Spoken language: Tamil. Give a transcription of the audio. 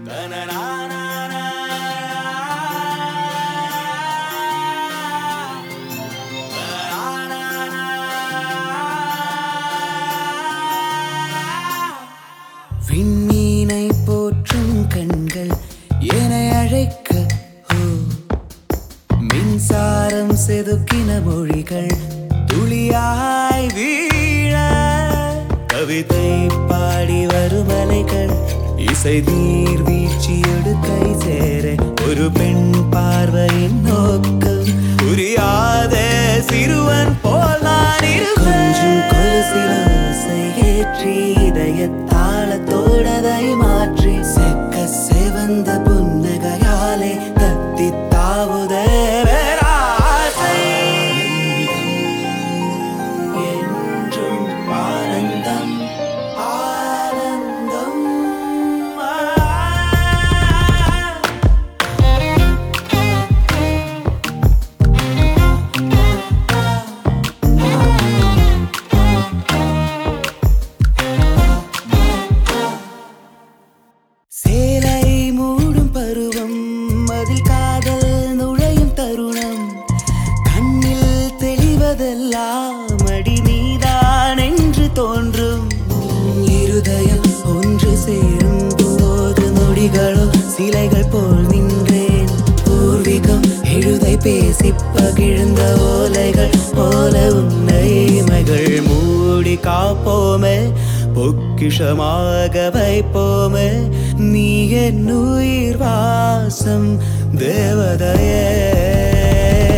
விண்மீனை போற்றும் கண்கள் என அழைக்க ஓ மின்சாரம் செதுக்கின மொழிகள் துளியாய் வீழ கவிதை பாடி வரும் அலைகள் இசை நீர் வீழ்ச்சியோடு கை சேர ஒரு பெண் பார்வையின் நோக்கம் புரியாத சிறுவன் போல் நான் கொஞ்சம் கொலுசில் ஓசை ஏற்றி இதய தாளத்தோடதை மாற்றி செக்க செவந்த புன்னகையாலே தத்தி தாவுதே பேராசை. என்றும் ஆனந்தம் ஆனந்தம் ஆ. சேலை மூடும் பருவம் அதில் காதல் நுழையும் தருணம் கண்ணில் தெளிவதெல்லாம் அடி நீதான் என்று தோன்றும் இருதயம் ஒன்று சேரும் போது நொடிகளோ சிலைகள் போல் நின்றேன் பூர்வீகம் எழுதை பேசி பகிழ்ந்த ஓலைகள் போல உன்னை இமைகள் மூடி காப்போமே பொக்கிஷமாக வைப்போமே நீ என் உயிர் வாசம் தேவதையே